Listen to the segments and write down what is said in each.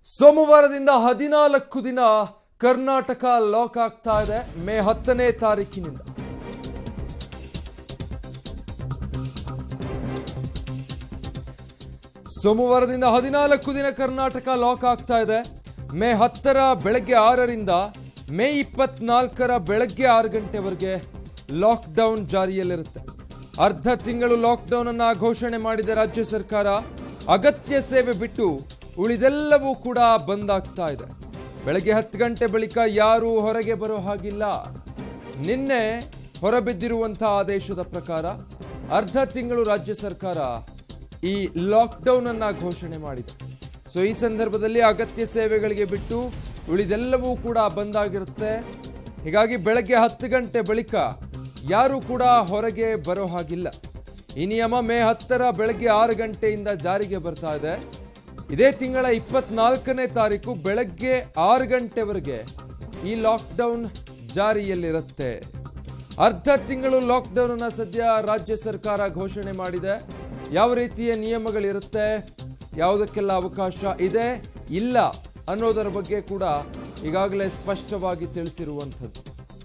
ಸೋಮವಾರದಿಂದ ಹದಿನಾಲ್ಕು ದಿನ ಕರ್ನಾಟಕ ಲಾಕ್ ಆಗ್ತಾ ಇದೆ ಮೇ ಹತ್ತನೇ ತಾರೀಕಿನಿಂದ ಸೋಮವಾರದಿಂದ ಹದಿನಾಲ್ಕು ದಿನ ಕರ್ನಾಟಕ ಲಾಕ್ ಆಗ್ತಾ ಇದೆ ಮೇ ಹತ್ತರ ಬೆಳಗ್ಗೆ ಆರರಿಂದ ಮೇ ಇಪ್ಪತ್ನಾಲ್ಕರ ಬೆಳಗ್ಗೆ ಆರು ಗಂಟೆವರೆಗೆ ಲಾಕ್ಡೌನ್ ಜಾರಿಯಲ್ಲಿರುತ್ತೆ ಅರ್ಧ ತಿಂಗಳು ಲಾಕ್ಡೌನ್ ಅನ್ನ ಘೋಷಣೆ ಮಾಡಿದ ರಾಜ್ಯ ಸರ್ಕಾರ ಅಗತ್ಯ ಸೇವೆ ಬಿಟ್ಟು ಉಳಿದೆಲ್ಲವೂ ಕೂಡ ಬಂದ್ ಆಗ್ತಾ ಇದೆ ಬೆಳಗ್ಗೆ ಹತ್ತು ಗಂಟೆ ಬಳಿಕ ಯಾರೂ ಹೊರಗೆ ಬರೋ ಹಾಗಿಲ್ಲ ನಿನ್ನೆ ಹೊರಬಿದ್ದಿರುವಂತಹ ಆದೇಶದ ಪ್ರಕಾರ ಅರ್ಧ ತಿಂಗಳು ರಾಜ್ಯ ಸರ್ಕಾರ ಈ ಲಾಕ್ಡೌನ್ ಅನ್ನ ಘೋಷಣೆ ಮಾಡಿದೆ ಸೊ ಈ ಸಂದರ್ಭದಲ್ಲಿ ಅಗತ್ಯ ಸೇವೆಗಳಿಗೆ ಬಿಟ್ಟು ಉಳಿದೆಲ್ಲವೂ ಕೂಡ ಬಂದಾಗಿರುತ್ತೆ ಹೀಗಾಗಿ ಬೆಳಗ್ಗೆ ಹತ್ತು ಗಂಟೆ ಬಳಿಕ ಯಾರು ಕೂಡ ಹೊರಗೆ ಬರೋ ಹಾಗಿಲ್ಲ ಈ ನಿಯಮ ಮೇ ಹತ್ತರ ಬೆಳಗ್ಗೆ ಆರು ಗಂಟೆಯಿಂದ ಜಾರಿಗೆ ಬರ್ತಾ ಇದೆ ಇದೇ ತಿಂಗಳ ಇಪ್ಪತ್ನಾಲ್ಕನೇ ತಾರೀಕು ಬೆಳಗ್ಗೆ ಆರು ಗಂಟೆವರೆಗೆ ಈ ಲಾಕ್ಡೌನ್ ಜಾರಿಯಲ್ಲಿರುತ್ತೆ ಅರ್ಧ ತಿಂಗಳು ಲಾಕ್ಡೌನ್ ಅನ್ನ ಸದ್ಯ ರಾಜ್ಯ ಸರ್ಕಾರ ಘೋಷಣೆ ಮಾಡಿದೆ ಯಾವ ರೀತಿಯ ನಿಯಮಗಳಿರುತ್ತೆ ಯಾವುದಕ್ಕೆಲ್ಲ ಅವಕಾಶ ಇದೆ ಇಲ್ಲ ಅನ್ನೋದರ ಬಗ್ಗೆ ಕೂಡ ಈಗಾಗಲೇ ಸ್ಪಷ್ಟವಾಗಿ ತಿಳಿಸಿರುವಂಥದ್ದು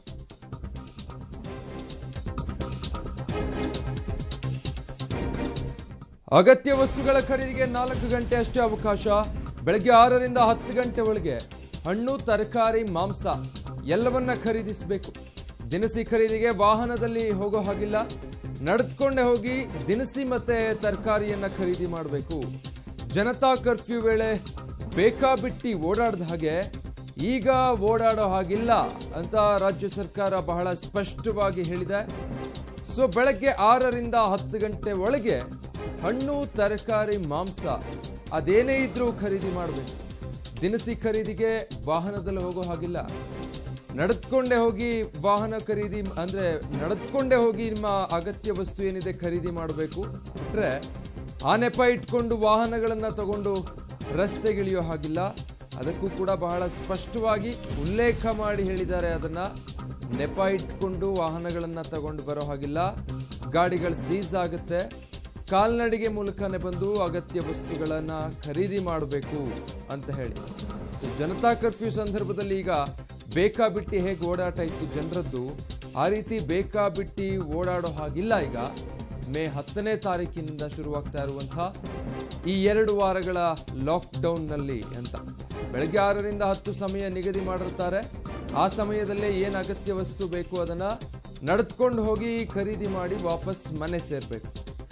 ಅಗತ್ಯ ವಸ್ತುಗಳ ಖರೀದಿಗೆ ನಾಲ್ಕು ಗಂಟೆ ಅಷ್ಟೇ ಅವಕಾಶ ಬೆಳಗ್ಗೆ ಆರರಿಂದ ಹತ್ತು ಗಂಟೆ ಒಳಗೆ ಹಣ್ಣು ತರಕಾರಿ ಮಾಂಸ ಎಲ್ಲವನ್ನ ಖರೀದಿಸಬೇಕು ದಿನಸಿ ಖರೀದಿಗೆ ವಾಹನದಲ್ಲಿ ಹೋಗೋ ಹಾಗಿಲ್ಲ ನಡೆದುಕೊಂಡೇ ಹೋಗಿ ದಿನಸಿ ಮತ್ತೆ ತರಕಾರಿಯನ್ನ ಖರೀದಿ ಮಾಡಬೇಕು ಜನತಾ ಕರ್ಫ್ಯೂ ವೇಳೆ ಬೇಕಾಬಿಟ್ಟಿ ಓಡಾಡದ ಹಾಗೆ ಈಗ ಓಡಾಡೋ ಹಾಗಿಲ್ಲ ಅಂತ ರಾಜ್ಯ ಸರ್ಕಾರ ಬಹಳ ಸ್ಪಷ್ಟವಾಗಿ ಹೇಳಿದೆ ಸೊ ಬೆಳಗ್ಗೆ ಆರರಿಂದ ಹತ್ತು ಗಂಟೆ ಒಳಗೆ ಹಣ್ಣು ತರಕಾರಿ ಮಾಂಸ ಅದೇನೇ ಇದ್ರೂ ಖರೀದಿ ಮಾಡಬೇಕು ದಿನಸಿ ಖರೀದಿಗೆ ವಾಹನದಲ್ಲಿ ಹೋಗೋ ಹಾಗಿಲ್ಲ ನಡೆದುಕೊಂಡೇ ಹೋಗಿ ವಾಹನ ಖರೀದಿ ಅಂದ್ರೆ ನಡೆದುಕೊಂಡೇ ಹೋಗಿ ನಿಮ್ಮ ಅಗತ್ಯ ವಸ್ತು ಏನಿದೆ ಖರೀದಿ ಮಾಡಬೇಕು ಬಿಟ್ರೆ ಆ ನೆಪ ಇಟ್ಕೊಂಡು ವಾಹನಗಳನ್ನ ತಗೊಂಡು ರಸ್ತೆಗಿಳಿಯೋ ಹಾಗಿಲ್ಲ ಅದಕ್ಕೂ ಕೂಡ ಬಹಳ ಸ್ಪಷ್ಟವಾಗಿ ಉಲ್ಲೇಖ ಮಾಡಿ ಹೇಳಿದ್ದಾರೆ ಅದನ್ನ ನೆಪ ಇಟ್ಕೊಂಡು ವಾಹನಗಳನ್ನ ತಗೊಂಡು ಬರೋ ಹಾಗಿಲ್ಲ ಗಾಡಿಗಳು ಸೀಸ್ ಆಗುತ್ತೆ ಕಾಲ್ನಡಿಗೆ ಮೂಲಕನೇ ಬಂದು ಅಗತ್ಯ ವಸ್ತುಗಳನ್ನ ಖರೀದಿ ಮಾಡಬೇಕು ಅಂತ ಹೇಳಿ ಸೊ ಜನತಾ ಕರ್ಫ್ಯೂ ಸಂದರ್ಭದಲ್ಲಿ ಈಗ ಬೇಕಾಬಿಟ್ಟಿ ಹೇಗೆ ಓಡಾಟ ಇತ್ತು ಜನರದ್ದು ಆ ರೀತಿ ಬೇಕಾಬಿಟ್ಟಿ ಓಡಾಡೋ ಹಾಗಿಲ್ಲ ಈಗ ಮೇ ಹತ್ತನೇ ತಾರೀಕಿನಿಂದ ಶುರುವಾಗ್ತಾ ಇರುವಂಥ ಈ ಎರಡು ವಾರಗಳ ಲಾಕ್ಡೌನ್ನಲ್ಲಿ ಅಂತ ಬೆಳಗ್ಗೆ ಆರರಿಂದ ಹತ್ತು ಸಮಯ ನಿಗದಿ ಮಾಡಿರ್ತಾರೆ ಆ ಸಮಯದಲ್ಲೇ ಏನು ಅಗತ್ಯ ವಸ್ತು ಬೇಕು ಅದನ್ನ ನಡೆದುಕೊಂಡು ಹೋಗಿ ಖರೀದಿ ಮಾಡಿ ವಾಪಸ್ ಮನೆ ಸೇರಬೇಕು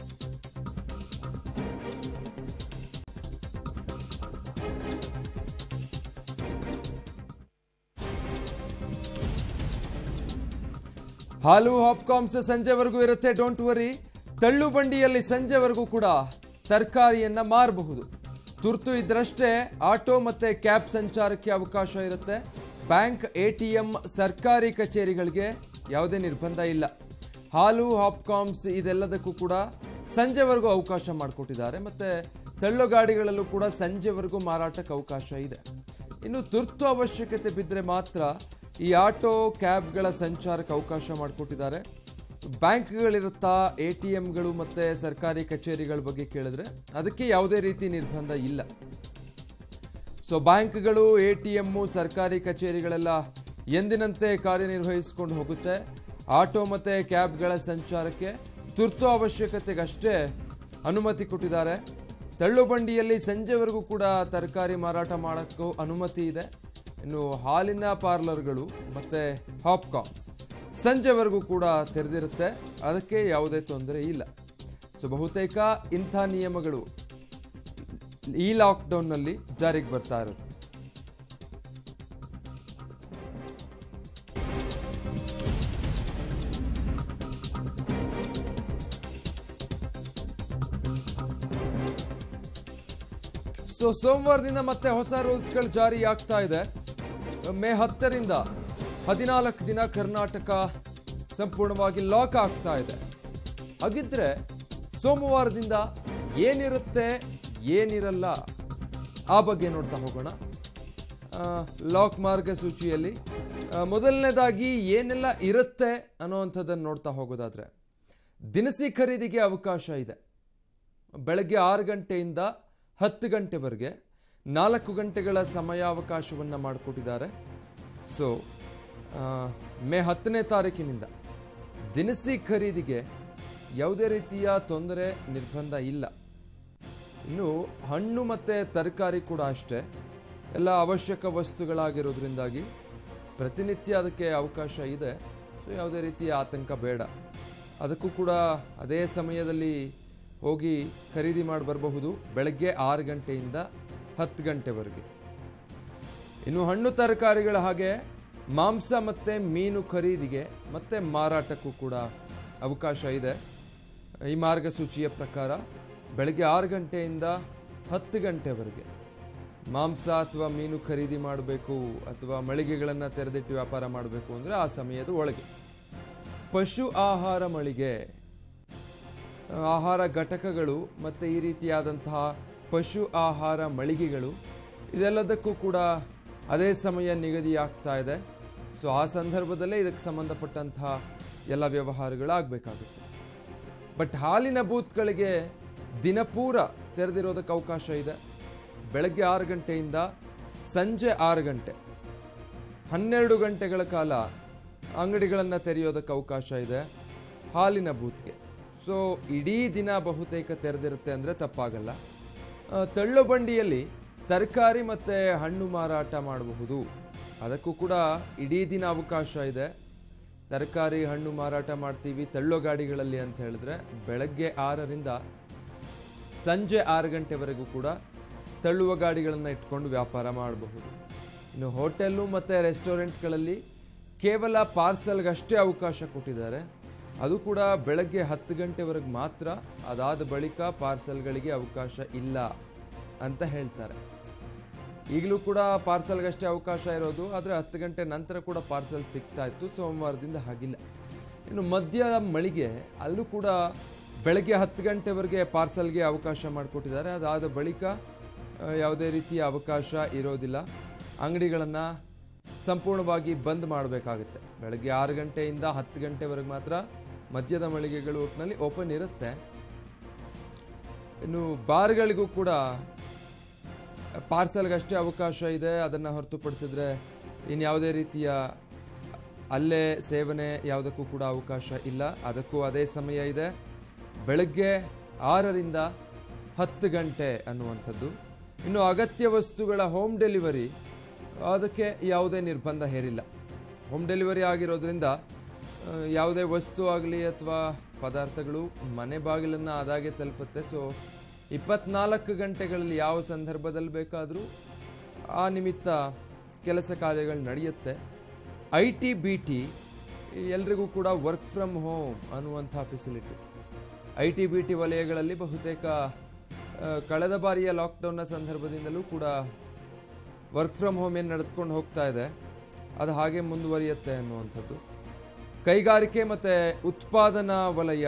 ಹಾಲು ಹಾಪ್ಕಾಮ್ಸ್ ಸಂಜೆವರೆಗೂ ಇರುತ್ತೆ ಡೋಂಟ್ ವರಿ ತಳ್ಳು ಬಂಡಿಯಲ್ಲಿ ಸಂಜೆವರೆಗೂ ಕೂಡ ತರಕಾರಿಯನ್ನ ಮಾರಬಹುದು ತುರ್ತು ಇದ್ರಷ್ಟೇ ಆಟೋ ಮತ್ತೆ ಕ್ಯಾಬ್ ಸಂಚಾರಕ್ಕೆ ಅವಕಾಶ ಇರುತ್ತೆ ಬ್ಯಾಂಕ್ ಎ ಟಿ ಎಂ ಸರ್ಕಾರಿ ಕಚೇರಿಗಳಿಗೆ ಯಾವುದೇ ನಿರ್ಬಂಧ ಇಲ್ಲ ಹಾಲು ಹಾಪ್ಕಾಮ್ಸ್ ಇದೆಲ್ಲದಕ್ಕೂ ಕೂಡ ಸಂಜೆವರೆಗೂ ಅವಕಾಶ ಮಾಡಿಕೊಟ್ಟಿದ್ದಾರೆ ಮತ್ತೆ ತಳ್ಳೋ ಗಾಡಿಗಳಲ್ಲೂ ಕೂಡ ಸಂಜೆವರೆಗೂ ಮಾರಾಟಕ್ಕೆ ಅವಕಾಶ ಇದೆ ಇನ್ನು ತುರ್ತು ಅವಶ್ಯಕತೆ ಬಿದ್ದರೆ ಮಾತ್ರ ಈ ಆಟೋ ಕ್ಯಾಬ್ಗಳ ಸಂಚಾರಕ್ಕೆ ಅವಕಾಶ ಮಾಡಿಕೊಟ್ಟಿದ್ದಾರೆ ಬ್ಯಾಂಕ್ಗಳಿರುತ್ತಾ ಎ ಟಿ ಎಮ್ಗಳು ಮತ್ತು ಸರ್ಕಾರಿ ಕಚೇರಿಗಳ ಬಗ್ಗೆ ಕೇಳಿದ್ರೆ ಅದಕ್ಕೆ ಯಾವುದೇ ರೀತಿ ನಿರ್ಬಂಧ ಇಲ್ಲ ಸೊ ಬ್ಯಾಂಕ್ಗಳು ಎ ಟಿ ಎಮ್ಮು ಸರ್ಕಾರಿ ಕಚೇರಿಗಳೆಲ್ಲ ಎಂದಿನಂತೆ ಕಾರ್ಯನಿರ್ವಹಿಸಿಕೊಂಡು ಹೋಗುತ್ತೆ ಆಟೋ ಮತ್ತು ಕ್ಯಾಬ್ಗಳ ಸಂಚಾರಕ್ಕೆ ತುರ್ತು ಅವಶ್ಯಕತೆಗಷ್ಟೇ ಅನುಮತಿ ಕೊಟ್ಟಿದ್ದಾರೆ ತಳ್ಳು ಬಂಡಿಯಲ್ಲಿ ಸಂಜೆವರೆಗೂ ಕೂಡ ತರಕಾರಿ ಮಾರಾಟ ಮಾಡೋಕ್ಕೂ ಅನುಮತಿ ಇದೆ ಇನ್ನು ಹಾಲಿನ ಪಾರ್ಲರ್ಗಳು ಮತ್ತು ಹಾಪ್ಕಾಮ್ಸ್ ಸಂಜೆವರೆಗೂ ಕೂಡ ತೆರೆದಿರುತ್ತೆ ಅದಕ್ಕೆ ಯಾವುದೇ ತೊಂದರೆ ಇಲ್ಲ ಸೊ ಬಹುತೇಕ ಇಂಥ ನಿಯಮಗಳು ಈ ಲಾಕ್ಡೌನ್ನಲ್ಲಿ ಜಾರಿಗೆ ಬರ್ತಾ ಇರೋದು ಸೊ ಸೋಮವಾರದಿಂದ ಮತ್ತೆ ಹೊಸ ರೂಲ್ಸ್ಗಳು ಜಾರಿ ಆಗ್ತಾ ಇದೆ ಮೇ ಹತ್ತರಿಂದ ಹದಿನಾಲ್ಕು ದಿನ ಕರ್ನಾಟಕ ಸಂಪೂರ್ಣವಾಗಿ ಲಾಕ್ ಆಗ್ತಾ ಇದೆ ಹಾಗಿದ್ರೆ ಸೋಮವಾರದಿಂದ ಏನಿರುತ್ತೆ ಏನಿರಲ್ಲ ಆ ಬಗ್ಗೆ ನೋಡ್ತಾ ಹೋಗೋಣ ಆ, ಲಾಕ್ ಮಾರ್ಗಸೂಚಿಯಲ್ಲಿ ಆ, ಮೊದಲನೇದಾಗಿ ಏನೆಲ್ಲ ಇರುತ್ತೆ ಅನ್ನೋವಂಥದ್ದನ್ನು ನೋಡ್ತಾ ಹೋಗೋದಾದ್ರೆ ದಿನಸಿ ಖರೀದಿಗೆ ಅವಕಾಶ ಇದೆ ಬೆಳಗ್ಗೆ ಆರು ಗಂಟೆಯಿಂದ ಹತ್ತು ಗಂಟೆವರೆಗೆ ನಾಲ್ಕು ಗಂಟೆಗಳ ಸಮಯಾವಕಾಶವನ್ನು ಮಾಡಿಕೊಟ್ಟಿದ್ದಾರೆ ಸೊ ಮೇ ಹತ್ತನೇ ತಾರೀಕಿನಿಂದ ದಿನಸಿ ಖರೀದಿಗೆ ಯಾವುದೇ ರೀತಿಯ ತೊಂದರೆ ನಿರ್ಬಂಧ ಇಲ್ಲ ಇನ್ನು ಹಣ್ಣು ಮತ್ತು ತರಕಾರಿ ಕೂಡ ಅಷ್ಟೇ ಎಲ್ಲ ಅವಶ್ಯಕ ವಸ್ತುಗಳಾಗಿರೋದ್ರಿಂದಾಗಿ ಪ್ರತಿನಿತ್ಯ ಅದಕ್ಕೆ ಅವಕಾಶ ಇದೆ ಸೊ ಯಾವುದೇ ರೀತಿಯ ಆತಂಕ ಬೇಡ ಅದಕ್ಕೂ ಕೂಡ ಅದೇ ಸಮಯದಲ್ಲಿ ಹೋಗಿ ಖರೀದಿ ಮಾಡಿ ಬರಬಹುದು ಬೆಳಗ್ಗೆ ಆರು ಗಂಟೆಯಿಂದ ಹತ್ತು ಗಂಟೆವರೆಗೆ ಇನ್ನು ಹಣ್ಣು ತರಕಾರಿಗಳ ಹಾಗೆ ಮಾಂಸ ಮತ್ತು ಮೀನು ಖರೀದಿಗೆ ಮತ್ತು ಮಾರಾಟಕ್ಕೂ ಕೂಡ ಅವಕಾಶ ಇದೆ ಈ ಮಾರ್ಗಸೂಚಿಯ ಪ್ರಕಾರ ಬೆಳಗ್ಗೆ ಆರು ಗಂಟೆಯಿಂದ ಹತ್ತು ಗಂಟೆವರೆಗೆ ಮಾಂಸ ಅಥವಾ ಮೀನು ಖರೀದಿ ಮಾಡಬೇಕು ಅಥವಾ ಮಳಿಗೆಗಳನ್ನು ತೆರೆದಿಟ್ಟು ವ್ಯಾಪಾರ ಮಾಡಬೇಕು ಅಂದರೆ ಆ ಸಮಯದ ಒಳಗೆ ಪಶು ಆಹಾರ ಮಳಿಗೆ ಆಹಾರ ಘಟಕಗಳು ಮತ್ತು ಈ ರೀತಿಯಾದಂತಹ ಪಶು ಆಹಾರ ಮಳಿಗೆಗಳು ಇದೆಲ್ಲದಕ್ಕೂ ಕೂಡ ಅದೇ ಸಮಯ ನಿಗದಿಯಾಗ್ತಾ ಇದೆ ಸೊ ಆ ಸಂದರ್ಭದಲ್ಲೇ ಇದಕ್ಕೆ ಸಂಬಂಧಪಟ್ಟಂತಹ ಎಲ್ಲ ವ್ಯವಹಾರಗಳಾಗಬೇಕಾಗುತ್ತೆ ಬಟ್ ಹಾಲಿನ ಬೂತ್ಗಳಿಗೆ ದಿನಪೂರ ತೆರೆದಿರೋದಕ್ಕೆ ಅವಕಾಶ ಇದೆ ಬೆಳಗ್ಗೆ ಆರು ಗಂಟೆಯಿಂದ ಸಂಜೆ ಆರು ಗಂಟೆ ಹನ್ನೆರಡು ಗಂಟೆಗಳ ಕಾಲ ಅಂಗಡಿಗಳನ್ನು ತೆರೆಯೋದಕ್ಕೆ ಅವಕಾಶ ಇದೆ ಹಾಲಿನ ಬೂತ್ಗೆ ಸೊ ಇಡೀ ದಿನ ಬಹುತೇಕ ತೆರೆದಿರುತ್ತೆ ಅಂದರೆ ತಪ್ಪಾಗಲ್ಲ ಆ, ತಳ್ಳು ಬಂಡಿಯಲ್ಲಿ ತರಕಾರಿ ಮತ್ತು ಹಣ್ಣು ಮಾರಾಟ ಮಾಡಬಹುದು ಅದಕ್ಕೂ ಕೂಡ ಇಡೀ ದಿನ ಅವಕಾಶ ಇದೆ ತರಕಾರಿ ಹಣ್ಣು ಮಾರಾಟ ಮಾಡ್ತೀವಿ ತಳ್ಳೋ ಗಾಡಿಗಳಲ್ಲಿ ಅಂತ ಹೇಳಿದ್ರೆ ಬೆಳಗ್ಗೆ ಆರರಿಂದ ಸಂಜೆ ಆರು ಗಂಟೆವರೆಗೂ ಕೂಡ ತಳ್ಳುವ ಗಾಡಿಗಳನ್ನು ಇಟ್ಕೊಂಡು ವ್ಯಾಪಾರ ಮಾಡಬಹುದು ಇನ್ನು ಹೋಟೆಲ್ಲು ಮತ್ತು ರೆಸ್ಟೋರೆಂಟ್ಗಳಲ್ಲಿ ಕೇವಲ ಪಾರ್ಸಲ್ಗಷ್ಟೇ ಅವಕಾಶ ಕೊಟ್ಟಿದ್ದಾರೆ ಅದು ಕೂಡ ಬೆಳಗ್ಗೆ ಹತ್ತು ಗಂಟೆವರೆಗೆ ಮಾತ್ರ ಅದಾದ ಬಳಿಕ ಪಾರ್ಸಲ್ಗಳಿಗೆ ಅವಕಾಶ ಇಲ್ಲ ಅಂತ ಹೇಳ್ತಾರೆ ಈಗಲೂ ಕೂಡ ಪಾರ್ಸಲ್ಗಷ್ಟೇ ಅವಕಾಶ ಇರೋದು ಆದರೆ ಹತ್ತು ಗಂಟೆ ನಂತರ ಕೂಡ ಪಾರ್ಸಲ್ ಸಿಗ್ತಾ ಇತ್ತು ಸೋಮವಾರದಿಂದ ಹಾಗಿಲ್ಲ ಇನ್ನು ಮಧ್ಯ ಮಳಿಗೆ ಅಲ್ಲೂ ಕೂಡ ಬೆಳಗ್ಗೆ ಹತ್ತು ಗಂಟೆವರೆಗೆ ಪಾರ್ಸಲ್ಗೆ ಅವಕಾಶ ಮಾಡಿಕೊಟ್ಟಿದ್ದಾರೆ ಅದಾದ ಬಳಿಕ ಆ, ಯಾವುದೇ ರೀತಿಯ ಅವಕಾಶ ಇರೋದಿಲ್ಲ ಅಂಗಡಿಗಳನ್ನು ಸಂಪೂರ್ಣವಾಗಿ ಬಂದ್ ಮಾಡಬೇಕಾಗುತ್ತೆ ಬೆಳಗ್ಗೆ ಆರು ಗಂಟೆಯಿಂದ ಹತ್ತು ಗಂಟೆವರೆಗೆ ಮಾತ್ರ ಮದ್ಯದ ಮಳಿಗೆಗಳು ಒಟ್ಟಿನಲ್ಲಿ ಓಪನ್ ಇರುತ್ತೆ ಇನ್ನು ಬಾರ್ಗಳಿಗೂ ಕೂಡ ಪಾರ್ಸಲ್ಗಷ್ಟೇ ಅವಕಾಶ ಇದೆ ಅದನ್ನು ಹೊರತುಪಡಿಸಿದ್ರೆ ಇನ್ಯಾವುದೇ ರೀತಿಯ ಅಲ್ಲೇ ಸೇವನೆ ಯಾವುದಕ್ಕೂ ಕೂಡ ಅವಕಾಶ ಇಲ್ಲ ಅದಕ್ಕೂ ಅದೇ ಸಮಯ ಇದೆ ಬೆಳಗ್ಗೆ ಆರರಿಂದ ಹತ್ತು ಗಂಟೆ ಅನ್ನುವಂಥದ್ದು ಇನ್ನು ಅಗತ್ಯ ವಸ್ತುಗಳ ಹೋಮ್ ಡೆಲಿವರಿ ಅದಕ್ಕೆ ಯಾವುದೇ ನಿರ್ಬಂಧ ಹೇರಿಲ್ಲ ಹೋಮ್ ಡೆಲಿವರಿ ಆಗಿರೋದ್ರಿಂದ ಆ, ಯಾವುದೇ ವಸ್ತು ಆಗಲಿ ಅಥವಾ ಪದಾರ್ಥಗಳು ಮನೆ ಬಾಗಿಲನ್ನು ಆದಾಗೆ ತಲುಪುತ್ತೆ ಸೊ ಇಪ್ಪತ್ನಾಲ್ಕು ಗಂಟೆಗಳಲ್ಲಿ ಯಾವ ಸಂದರ್ಭದಲ್ಲಿ ಬೇಕಾದರೂ ಆ ನಿಮಿತ್ತ ಕೆಲಸ ಕಾರ್ಯಗಳು ನಡೆಯುತ್ತೆ ಐ ಟಿ ಬಿ ಟಿ ಎಲ್ರಿಗೂ ಕೂಡ ವರ್ಕ್ ಫ್ರಮ್ ಹೋಮ್ ಅನ್ನುವಂಥ facility I T B T ವಲಯಗಳಲ್ಲಿ ಬಹುತೇಕ ಆ, ಕಳೆದ ಬಾರಿಯ ಲಾಕ್ಡೌನ್ನ ಸಂದರ್ಭದಿಂದಲೂ ಕೂಡ ವರ್ಕ್ ಫ್ರಮ್ ಹೋಮ್ ಏನು ನಡೆದುಕೊಂಡು ಹೋಗ್ತಾ ಇದೆ ಅದು ಹಾಗೆ ಮುಂದುವರಿಯುತ್ತೆ ಅನ್ನುವಂಥದ್ದು ಕೈಗಾರಿಕೆ ಮತ್ತು ಉತ್ಪಾದನಾ ವಲಯ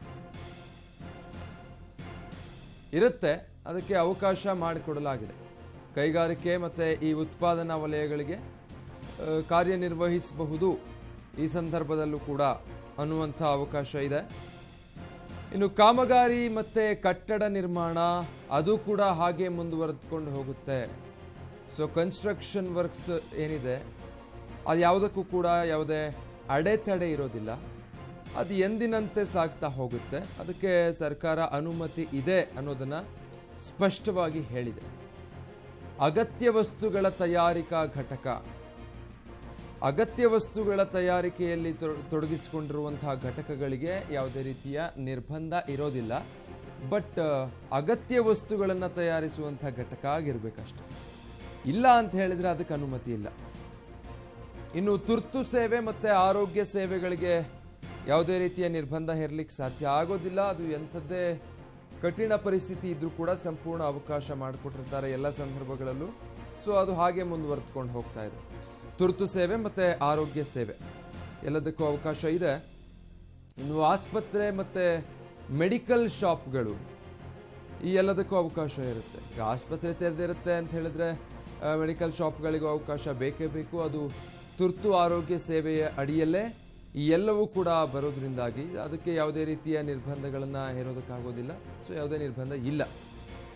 ಇರುತ್ತೆ ಅದಕ್ಕೆ ಅವಕಾಶ ಮಾಡಿಕೊಡಲಾಗಿದೆ ಕೈಗಾರಿಕೆ ಮತ್ತು ಈ ಉತ್ಪಾದನಾ ವಲಯಗಳಿಗೆ ಆ, ಕಾರ್ಯನಿರ್ವಹಿಸಬಹುದು ಈ ಸಂದರ್ಭದಲ್ಲೂ ಕೂಡ ಅನ್ನುವಂಥ ಅವಕಾಶ ಇದೆ ಇನ್ನು ಕಾಮಗಾರಿ ಮತ್ತು ಕಟ್ಟಡ ನಿರ್ಮಾಣ ಅದು ಕೂಡ ಹಾಗೆ ಮುಂದುವರೆದುಕೊಂಡು ಹೋಗುತ್ತೆ ಸೊ ಕನ್ಸ್ಟ್ರಕ್ಷನ್ ವರ್ಕ್ಸ್ ಏನಿದೆ ಅದು ಯಾವುದಕ್ಕೂ ಕೂಡ ಯಾವುದೇ ಅಡೆತಡೆ ಇರೋದಿಲ್ಲ ಅದು ಎಂದಿನಂತೆ ಸಾಗ್ತಾ ಹೋಗುತ್ತೆ ಅದಕ್ಕೆ ಸರ್ಕಾರ ಅನುಮತಿ ಇದೆ ಅನ್ನೋದನ್ನು ಸ್ಪಷ್ಟವಾಗಿ ಹೇಳಿದೆ ಅಗತ್ಯ ವಸ್ತುಗಳ ತಯಾರಿಕಾ ಘಟಕ ಅಗತ್ಯ ವಸ್ತುಗಳ ತಯಾರಿಕೆಯಲ್ಲಿ ತೊಡ- ತೊಡಗಿಸಿಕೊಂಡಿರುವಂತಹ ಘಟಕಗಳಿಗೆ ಯಾವುದೇ ರೀತಿಯ ನಿರ್ಬಂಧ ಇರೋದಿಲ್ಲ ಬಟ್ ಅಗತ್ಯ ವಸ್ತುಗಳನ್ನು ತಯಾರಿಸುವಂಥ ಘಟಕ ಆಗಿರ್ಬೇಕಷ್ಟೆ ಇಲ್ಲ ಅಂತ ಹೇಳಿದ್ರೆ ಅದಕ್ಕೆ ಅನುಮತಿ ಇಲ್ಲ ಇನ್ನು ತುರ್ತು ಸೇವೆ ಮತ್ತು ಆರೋಗ್ಯ ಸೇವೆಗಳಿಗೆ ಯಾವುದೇ ರೀತಿಯ ನಿರ್ಬಂಧ ಹೇರಲಿಕ್ಕೆ ಸಾಧ್ಯ ಆಗೋದಿಲ್ಲ ಅದು ಎಂಥದ್ದೇ ಕಠಿಣ ಪರಿಸ್ಥಿತಿ ಇದ್ರೂ ಕೂಡ ಸಂಪೂರ್ಣ ಅವಕಾಶ ಮಾಡಿಕೊಟ್ಟಿರ್ತಾರೆ ಎಲ್ಲ ಸಂದರ್ಭಗಳಲ್ಲೂ ಸೊ ಅದು ಹಾಗೆ ಮುಂದುವರೆದುಕೊಂಡು ಹೋಗ್ತಾ ಇದೆ ತುರ್ತು ಸೇವೆ ಮತ್ತು ಆರೋಗ್ಯ ಸೇವೆ ಎಲ್ಲದಕ್ಕೂ ಅವಕಾಶ ಇದೆ ಇನ್ನು ಆಸ್ಪತ್ರೆ ಮತ್ತು ಮೆಡಿಕಲ್ ಶಾಪ್ಗಳು ಈ ಎಲ್ಲದಕ್ಕೂ ಅವಕಾಶ ಇರುತ್ತೆ ಈಗ ಆಸ್ಪತ್ರೆ ತೆರೆದಿರುತ್ತೆ ಅಂತ ಹೇಳಿದ್ರೆ ಮೆಡಿಕಲ್ ಶಾಪ್ಗಳಿಗೂ ಅವಕಾಶ ಬೇಕೇ ಬೇಕು ಅದು ತುರ್ತು ಆರೋಗ್ಯ ಸೇವೆಯ ಅಡಿಯಲ್ಲೇ ಈ ಎಲ್ಲವೂ ಕೂಡ ಬರೋದ್ರಿಂದಾಗಿ ಅದಕ್ಕೆ ಯಾವುದೇ ರೀತಿಯ ನಿರ್ಬಂಧಗಳನ್ನು ಹೇರೋದಕ್ಕಾಗೋದಿಲ್ಲ ಸೊ ಯಾವುದೇ ನಿರ್ಬಂಧ ಇಲ್ಲ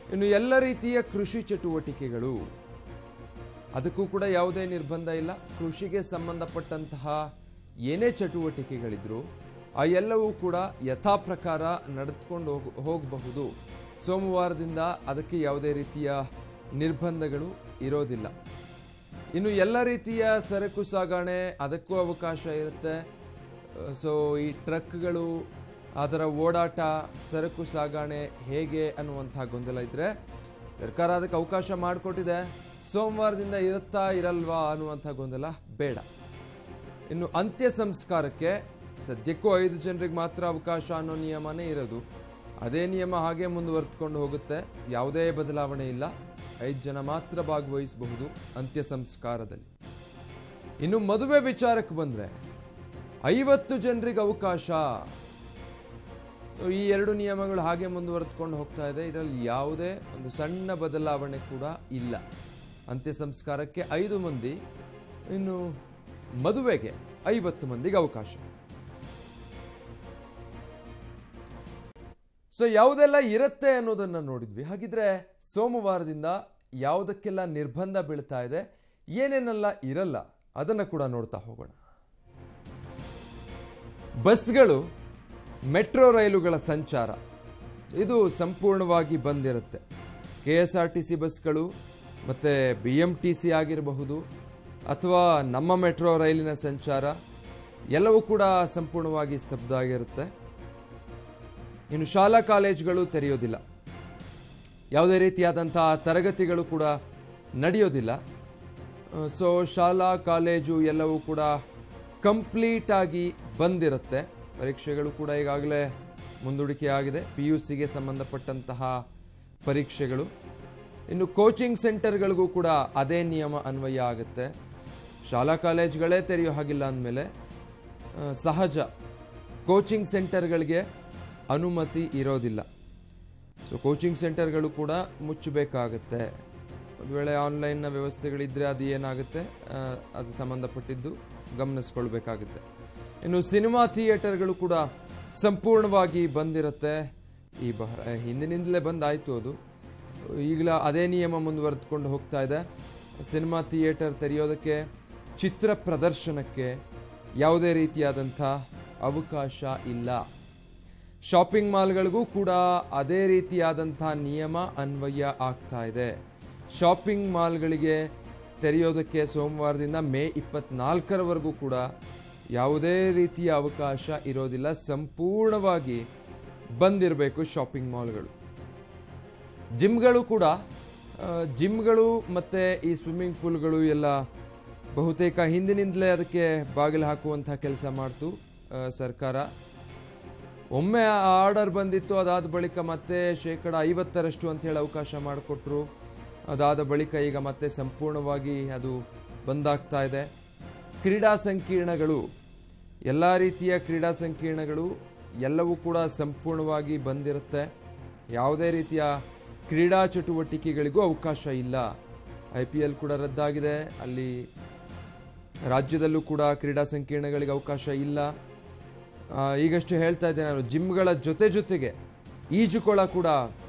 ಇನ್ನು ಎಲ್ಲ ರೀತಿಯ ಕೃಷಿ ಚಟುವಟಿಕೆಗಳು ಅದಕ್ಕೂ ಕೂಡ ಯಾವುದೇ ನಿರ್ಬಂಧ ಇಲ್ಲ ಕೃಷಿಗೆ ಸಂಬಂಧಪಟ್ಟಂತಹ ಏನೇ ಚಟುವಟಿಕೆಗಳಿದ್ರು ಆ ಎಲ್ಲವೂ ಕೂಡ ಯಥಾ ಪ್ರಕಾರ ನಡೆದುಕೊಂಡು ಹೋಗ ಹೋಗಬಹುದು ಸೋಮವಾರದಿಂದ ಅದಕ್ಕೆ ಯಾವುದೇ ರೀತಿಯ ನಿರ್ಬಂಧಗಳು ಇರೋದಿಲ್ಲ ಇನ್ನು ಎಲ್ಲ ರೀತಿಯ ಸರಕು ಸಾಗಣೆ ಅದಕ್ಕೂ ಅವಕಾಶ ಇರುತ್ತೆ ಸೊ ಈ ಟ್ರಕ್ಗಳು ಅದರ ಓಡಾಟ ಸರಕು ಸಾಗಣೆ ಹೇಗೆ ಅನ್ನುವಂಥ ಗೊಂದಲ ಇದ್ದರೆ ಸರ್ಕಾರ ಅದಕ್ಕೆ ಅವಕಾಶ ಮಾಡಿಕೊಟ್ಟಿದೆ ಸೋಮವಾರದಿಂದ ಇರುತ್ತಾ ಇರಲ್ವಾ ಅನ್ನುವಂಥ ಗೊಂದಲ ಬೇಡ ಇನ್ನು ಅಂತ್ಯ ಸಂಸ್ಕಾರಕ್ಕೆ ಸದ್ಯಕ್ಕೂ ಐದು ಜನರಿಗೆ ಮಾತ್ರ ಅವಕಾಶ ಅನ್ನೋ ನಿಯಮನೇ ಇರೋದು ಅದೇ ನಿಯಮ ಹಾಗೆ ಮುಂದುವರೆದುಕೊಂಡು ಹೋಗುತ್ತೆ ಯಾವುದೇ ಬದಲಾವಣೆ ಇಲ್ಲ ಐದು ಜನ ಮಾತ್ರ ಭಾಗವಹಿಸಬಹುದು ಅಂತ್ಯ ಸಂಸ್ಕಾರದಲ್ಲಿ ಇನ್ನು ಮದುವೆ ವಿಚಾರಕ್ಕೆ ಬಂದರೆ ಐವತ್ತು ಜನರಿಗೆ ಅವಕಾಶ ಈ ಎರಡು ನಿಯಮಗಳು ಹಾಗೆ ಮುಂದುವರೆದುಕೊಂಡು ಹೋಗ್ತಾ ಇದೆ ಇದರಲ್ಲಿ ಯಾವುದೇ ಒಂದು ಸಣ್ಣ ಬದಲಾವಣೆ ಕೂಡ ಇಲ್ಲ ಅಂತ್ಯ ಸಂಸ್ಕಾರಕ್ಕೆ ಐದು ಮಂದಿ ಇನ್ನು ಮದುವೆಗೆ ಐವತ್ತು ಮಂದಿಗೆ ಅವಕಾಶ ಸೊ ಯಾವುದೆಲ್ಲ ಇರುತ್ತೆ ಅನ್ನೋದನ್ನ ನೋಡಿದ್ವಿ ಹಾಗಿದ್ರೆ ಸೋಮವಾರದಿಂದ ಯಾವುದಕ್ಕೆಲ್ಲ ನಿರ್ಬಂಧ ಬೀಳ್ತಾ ಇದೆ ಏನೇನೆಲ್ಲ ಇರಲ್ಲ ಅದನ್ನ ಕೂಡ ನೋಡ್ತಾ ಹೋಗೋಣ ಬಸ್ಗಳು ಮೆಟ್ರೋ ರೈಲುಗಳ ಸಂಚಾರ ಇದು ಸಂಪೂರ್ಣವಾಗಿ ಬಂದಿರುತ್ತೆ K S R T C ಬಸ್ಗಳು ಮತ್ತು ಬಿ ಎಮ್ ಟಿ ಸಿ ಆಗಿರಬಹುದು ಅಥವಾ ನಮ್ಮ ಮೆಟ್ರೋ ರೈಲಿನ ಸಂಚಾರ ಎಲ್ಲವೂ ಕೂಡ ಸಂಪೂರ್ಣವಾಗಿ ಸ್ತಬ್ಧ ಆಗಿರುತ್ತೆ ಇನ್ನು ಶಾಲಾ ಕಾಲೇಜುಗಳು ತೆರೆಯೋದಿಲ್ಲ ಯಾವುದೇ ರೀತಿಯಾದಂತಹ ತರಗತಿಗಳು ಕೂಡ ನಡೆಯೋದಿಲ್ಲ ಸೊ ಶಾಲಾ ಕಾಲೇಜು ಎಲ್ಲವೂ ಕೂಡ ಕಂಪ್ಲೀಟ್ ಆಗಿ ಬಂದಿರುತ್ತೆ ಪರೀಕ್ಷೆಗಳು ಕೂಡ ಈಗಾಗಲೇ ಮುಂದೂಡಿಕೆ ಆಗಿದೆ ಪಿ ಯು ಸಿಗೆ ಸಂಬಂಧಪಟ್ಟಂತಹ ಪರೀಕ್ಷೆಗಳು ಇನ್ನು ಕೋಚಿಂಗ್ ಸೆಂಟರ್ಗಳಿಗೂ ಕೂಡ ಅದೇ ನಿಯಮ ಅನ್ವಯ ಆಗುತ್ತೆ ಶಾಲಾ ಕಾಲೇಜುಗಳೇ ತೆರೆಯೋ ಹಾಗಿಲ್ಲ ಅಂದಮೇಲೆ ಸಹಜ ಕೋಚಿಂಗ್ ಸೆಂಟರ್ಗಳಿಗೆ ಅನುಮತಿ ಇರೋದಿಲ್ಲ ಸೊ ಕೋಚಿಂಗ್ ಸೆಂಟರ್ಗಳು ಕೂಡ ಮುಚ್ಚಬೇಕಾಗತ್ತೆ ಒಂದು ವೇಳೆ ಆನ್ಲೈನ್ನ ವ್ಯವಸ್ಥೆಗಳಿದ್ದರೆ ಅದು ಏನಾಗುತ್ತೆ ಆ, ಅದು ಸಂಬಂಧಪಟ್ಟಿದ್ದು ಗಮನಿಸ್ಕೊಳ್ಬೇಕಾಗುತ್ತೆ ಇನ್ನು ಸಿನಿಮಾ ಥಿಯೇಟರ್ಗಳು ಕೂಡ ಸಂಪೂರ್ಣವಾಗಿ ಬಂದಿರುತ್ತೆ ಈ ಬಹಳ ಹಿಂದಿನಿಂದಲೇ ಬಂದಾಯಿತು ಅದು ಈಗಲ ಅದೇ ನಿಯಮ ಮುಂದುವರೆದುಕೊಂಡು ಹೋಗ್ತಾ ಇದೆ ಸಿನಿಮಾ ಥಿಯೇಟರ್ ತೆರೆಯೋದಕ್ಕೆ ಚಿತ್ರ ಪ್ರದರ್ಶನಕ್ಕೆ ಯಾವುದೇ ರೀತಿಯಾದಂಥ ಅವಕಾಶ ಇಲ್ಲ ಶಾಪಿಂಗ್ ಮಾಲ್ಗಳಿಗೂ ಕೂಡ ಅದೇ ರೀತಿಯಾದಂಥ ನಿಯಮ ಅನ್ವಯ ಆಗ್ತಾ ಇದೆ ಶಾಪಿಂಗ್ ಮಾಲ್ಗಳಿಗೆ ತೆರೆಯೋದಕ್ಕೆ ಸೋಮವಾರದಿಂದ ಮೇ ಇಪ್ಪತ್ನಾಲ್ಕರವರೆಗೂ ಕೂಡ ಯಾವುದೇ ರೀತಿಯ ಅವಕಾಶ ಇರೋದಿಲ್ಲ ಸಂಪೂರ್ಣವಾಗಿ ಬಂದಿರಬೇಕು ಶಾಪಿಂಗ್ ಮಾಲ್ಗಳು ಜಿಮ್ಗಳು ಕೂಡ ಆ, ಜಿಮ್ಗಳು ಮತ್ತು ಈ ಸ್ವಿಮ್ಮಿಂಗ್ ಪೂಲ್ಗಳು ಎಲ್ಲ ಬಹುತೇಕ ಹಿಂದಿನಿಂದಲೇ ಅದಕ್ಕೆ ಬಾಗಿಲು ಹಾಕುವಂಥ ಕೆಲಸ ಮಾಡ್ತು ಆ, ಸರ್ಕಾರ ಒಮ್ಮೆ ಆ ಆರ್ಡರ್ ಬಂದಿತ್ತು ಅದಾದ ಬಳಿಕ ಮತ್ತೆ ಶೇಕಡ ಐವತ್ತರಷ್ಟು ಅಂತ ಹೇಳಿ ಅವಕಾಶ ಮಾಡಿಕೊಟ್ರು ಅದಾದ ಬಳಿಕ ಈಗ ಮತ್ತೆ ಸಂಪೂರ್ಣವಾಗಿ ಅದು ಬಂದಾಗ್ತಾ ಇದೆ ಕ್ರೀಡಾ ಸಂಕೀರ್ಣಗಳು ಎಲ್ಲ ರೀತಿಯ ಕ್ರೀಡಾ ಸಂಕೀರ್ಣಗಳು ಎಲ್ಲವೂ ಕೂಡ ಸಂಪೂರ್ಣವಾಗಿ ಬಂದಿರುತ್ತೆ ಯಾವುದೇ ರೀತಿಯ ಕ್ರೀಡಾ ಚಟುವಟಿಕೆಗಳಿಗೂ ಅವಕಾಶ ಇಲ್ಲ ಐ ಪಿ ಎಲ್ ಕೂಡ ರದ್ದಾಗಿದೆ ಅಲ್ಲಿ ರಾಜ್ಯದಲ್ಲೂ ಕೂಡ ಕ್ರೀಡಾ ಸಂಕೀರ್ಣಗಳಿಗೆ ಅವಕಾಶ ಇಲ್ಲ ಆ, ಈಗಷ್ಟು ಹೇಳ್ತಾ ಇದ್ದೆ ನಾನು ಜಿಮ್ಗಳ ಜೊತೆ ಜೊತೆಗೆ ಈಜುಕೊಳ ಕೂಡ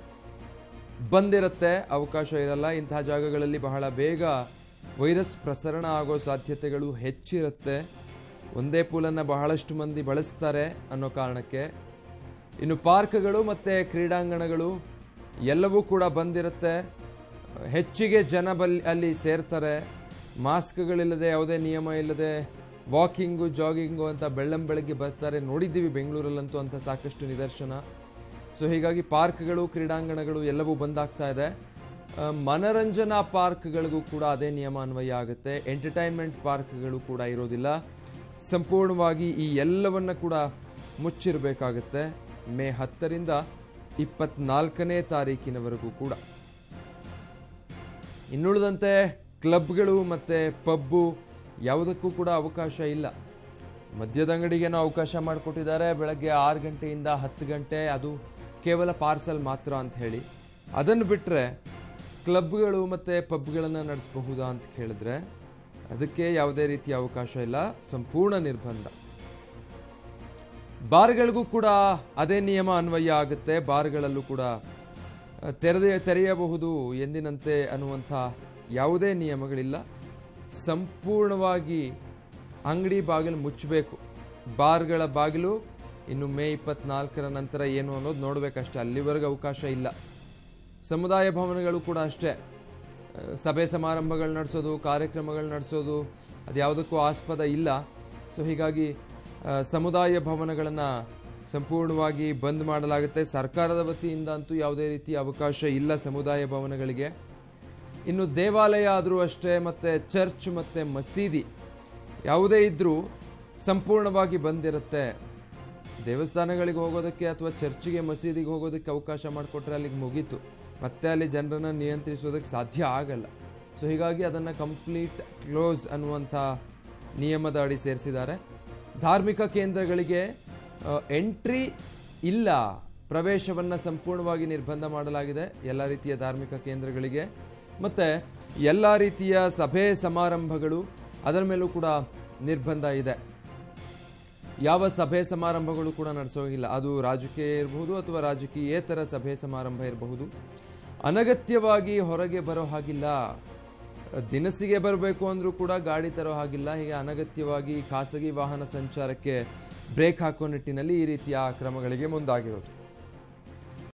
ಬಂದಿರುತ್ತೆ ಅವಕಾಶ ಇರಲ್ಲ ಇಂತಹ ಜಾಗಗಳಲ್ಲಿ ಬಹಳ ಬೇಗ ವೈರಸ್ ಪ್ರಸರಣ ಆಗೋ ಸಾಧ್ಯತೆಗಳು ಹೆಚ್ಚಿರುತ್ತೆ ಒಂದೇ ಪೂಲನ್ನು ಬಹಳಷ್ಟು ಮಂದಿ ಬಳಸ್ತಾರೆ ಅನ್ನೋ ಕಾರಣಕ್ಕೆ ಇನ್ನು ಪಾರ್ಕ್ಗಳು ಮತ್ತು ಕ್ರೀಡಾಂಗಣಗಳು ಎಲ್ಲವೂ ಕೂಡ ಬಂದಿರುತ್ತೆ ಹೆಚ್ಚಿಗೆ ಜನ ಬಲ್ ಅಲ್ಲಿ ಸೇರ್ತಾರೆ ಮಾಸ್ಕ್ಗಳಿಲ್ಲದೆ ಯಾವುದೇ ನಿಯಮ ಇಲ್ಲದೆ ವಾಕಿಂಗು ಜಾಗಿಂಗು ಅಂತ ಬೆಳ್ಳಂ ಬೆಳಗ್ಗೆ ಬರ್ತಾರೆ ನೋಡಿದ್ದೀವಿ ಬೆಂಗಳೂರಲ್ಲಂತೂ ಅಂತ ಸಾಕಷ್ಟು ನಿದರ್ಶನ ಸೊ ಹೀಗಾಗಿ ಪಾರ್ಕ್ಗಳು ಕ್ರೀಡಾಂಗಣಗಳು ಎಲ್ಲವೂ ಬಂದಾಗ್ತಾ ಇದೆ ಆ, ಮನರಂಜನಾ ಪಾರ್ಕ್ಗಳಿಗೂ ಕೂಡ ಅದೇ ನಿಯಮ ಅನ್ವಯ ಆಗುತ್ತೆ ಎಂಟರ್ಟೈನ್ಮೆಂಟ್ ಪಾರ್ಕ್ಗಳು ಕೂಡ ಇರೋದಿಲ್ಲ ಸಂಪೂರ್ಣವಾಗಿ ಈ ಎಲ್ಲವನ್ನ ಕೂಡ ಮುಚ್ಚಿರಬೇಕಾಗತ್ತೆ ಮೇ ಹತ್ತರಿಂದ ಇಪ್ಪತ್ನಾಲ್ಕನೇ ತಾರೀಕಿನವರೆಗೂ ಕೂಡ ಇನ್ನುಳಿದಂತೆ ಕ್ಲಬ್ಗಳು ಮತ್ತು ಪಬ್ಬು ಯಾವುದಕ್ಕೂ ಕೂಡ ಅವಕಾಶ ಇಲ್ಲ ಮದ್ಯದ ಅಂಗಡಿಗೇನೋ ಅವಕಾಶ ಮಾಡಿಕೊಟ್ಟಿದ್ದಾರೆ ಬೆಳಗ್ಗೆ ಆರು ಗಂಟೆಯಿಂದ ಹತ್ತು ಗಂಟೆ ಅದು ಕೇವಲ ಪಾರ್ಸಲ್ ಮಾತ್ರ ಅಂತ ಹೇಳಿ ಅದನ್ನು ಬಿಟ್ಟರೆ ಕ್ಲಬ್ಗಳು ಮತ್ತು ಪಬ್ಗಳನ್ನು ನಡೆಸಬಹುದಾ ಅಂತ ಕೇಳಿದ್ರೆ ಅದಕ್ಕೆ ಯಾವುದೇ ರೀತಿಯ ಅವಕಾಶ ಇಲ್ಲ ಸಂಪೂರ್ಣ ನಿರ್ಬಂಧ ಬಾರ್ಗಳಿಗೂ ಕೂಡ ಅದೇ ನಿಯಮ ಅನ್ವಯ ಆಗುತ್ತೆ ಬಾರ್ಗಳಲ್ಲೂ ಕೂಡ ತೆರೆದ ತೆರೆಯಬಹುದು ಎಂದಿನಂತೆ ಅನ್ನುವಂಥ ಯಾವುದೇ ನಿಯಮಗಳಿಲ್ಲ ಸಂಪೂರ್ಣವಾಗಿ ಅಂಗಡಿ ಬಾಗಿಲು ಮುಚ್ಚಬೇಕು ಬಾರ್ಗಳ ಬಾಗಿಲು ಇನ್ನು ಮೇ ಇಪ್ಪತ್ನಾಲ್ಕರ ನಂತರ ಏನು ಅನ್ನೋದು ನೋಡಬೇಕಷ್ಟೆ ಅಲ್ಲಿವರೆಗೂ ಅವಕಾಶ ಇಲ್ಲ ಸಮುದಾಯ ಭವನಗಳು ಕೂಡ ಅಷ್ಟೇ ಆ, ಸಭೆ ಸಮಾರಂಭಗಳು ನಡೆಸೋದು ಕಾರ್ಯಕ್ರಮಗಳು ನಡೆಸೋದು ಅದು ಯಾವುದಕ್ಕೂ ಆಸ್ಪದ ಇಲ್ಲ ಸೊ ಹೀಗಾಗಿ ಆ, ಸಮುದಾಯ ಭವನಗಳನ್ನು ಸಂಪೂರ್ಣವಾಗಿ ಬಂದ್ ಮಾಡಲಾಗುತ್ತೆ ಸರ್ಕಾರದ ವತಿಯಿಂದ ಅಂತೂ ಯಾವುದೇ ರೀತಿಯ ಅವಕಾಶ ಇಲ್ಲ ಸಮುದಾಯ ಭವನಗಳಿಗೆ ಇನ್ನು ದೇವಾಲಯ ಆದರೂ ಅಷ್ಟೇ ಮತ್ತು ಚರ್ಚ್ ಮತ್ತು ಮಸೀದಿ ಯಾವುದೇ ಇದ್ದರೂ ಸಂಪೂರ್ಣವಾಗಿ ಬಂದಿರುತ್ತೆ ದೇವಸ್ಥಾನಗಳಿಗೆ ಹೋಗೋದಕ್ಕೆ ಅಥವಾ ಚರ್ಚಿಗೆ ಮಸೀದಿಗೆ ಹೋಗೋದಕ್ಕೆ ಅವಕಾಶ ಮಾಡಿಕೊಟ್ರೆ ಅಲ್ಲಿಗೆ ಮುಗೀತು ಮತ್ತೆ ಅಲ್ಲಿ ಜನರನ್ನು ನಿಯಂತ್ರಿಸೋದಕ್ಕೆ ಸಾಧ್ಯ ಆಗಲ್ಲ ಸೊ ಹೀಗಾಗಿ ಅದನ್ನು ಕಂಪ್ಲೀಟ್ ಕ್ಲೋಸ್ ಅನ್ನುವಂಥ ನಿಯಮದ ಅಡಿ ಸೇರಿಸಿದ್ದಾರೆ ಧಾರ್ಮಿಕ ಕೇಂದ್ರಗಳಿಗೆ ಎಂಟ್ರಿ ಇಲ್ಲ ಪ್ರವೇಶವನ್ನು ಸಂಪೂರ್ಣವಾಗಿ ನಿರ್ಬಂಧ ಮಾಡಲಾಗಿದೆ ಎಲ್ಲ ರೀತಿಯ ಧಾರ್ಮಿಕ ಕೇಂದ್ರಗಳಿಗೆ ಮತ್ತು ಎಲ್ಲ ರೀತಿಯ ಸಭೆ ಸಮಾರಂಭಗಳು ಅದರ ಮೇಲೂ ಕೂಡ ನಿರ್ಬಂಧ ಇದೆ ಯಾವ ಸಭೆ ಸಮಾರಂಭಗಳು ಕೂಡ ನಡೆಸೋಗಿಲ್ಲ ಅದು ರಾಜಕೀಯ ಇರಬಹುದು ಅಥವಾ ರಾಜಕೀಯೇತರ ಸಭೆ ಸಮಾರಂಭ ಇರಬಹುದು ಅನಗತ್ಯವಾಗಿ ಹೊರಗೆ ಬರೋ ಹಾಗಿಲ್ಲ ದಿನಸಿಗೆ ಬರಬೇಕು ಅಂದರೂ ಕೂಡ ಗಾಡಿ ತರೋ ಹಾಗಿಲ್ಲ ಹೀಗೆ ಅನಗತ್ಯವಾಗಿ ಖಾಸಗಿ ವಾಹನ ಸಂಚಾರಕ್ಕೆ ಬ್ರೇಕ್ ಹಾಕೋ ನಿಟ್ಟಿನಲ್ಲಿ ಈ ರೀತಿಯ ಕ್ರಮಗಳಿಗೆ ಮುಂದಾಗಿರೋದು